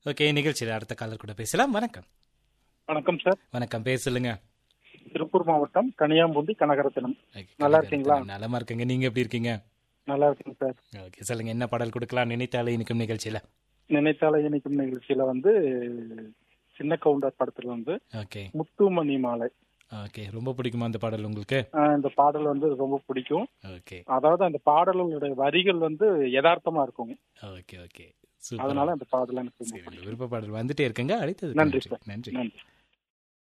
Okay நிகழ்ச்சியில் அடுத்த collar கூட பேசலாம் வணக்கம் வணக்கம் சார் வணக்கம் பேர் சொல்லுங்க திருப்பூர் மாவட்டம் கனியாம்பூண்டி கனகரத்தினம் ஓகே, நல்லா இருக்கீங்களா? நலமா இருக்கீங்க நீங்க எப்படி இருக்கீங்க நல்லா இருக்குங்க சார் ஓகே சொல்லுங்க என்ன பாடல் கொடுக்கலாம் நினைத்தாலே இனிக்கும் நிகழ்ச்சியில நினைத்தால இணைக்கும் நிகழ்ச்சியில வந்து சின்ன கவுண்டர் படத்துல வந்து ஓகே முத்துமணி மாலை ஓகே ரொம்ப பிடிக்குமா அந்த பாடல் உங்களுக்கு ஆஹ் இந்த பாடல் வந்து ரொம்ப பிடிக்கும் ஓகே அதாவது அந்த பாடலுடைய வரிகள் வந்து யதார்த்தமா இருக்கும் ஓகே ஓகே சூப்பர் அதனால அந்த பாடல் எனக்கு ரொம்ப சரி பிடிக்கும் விருப்ப பாடல் வந்துட்டே இருக்குங்க அடுத்தது நன்றி நன்றி சார் நன்றி நன்றி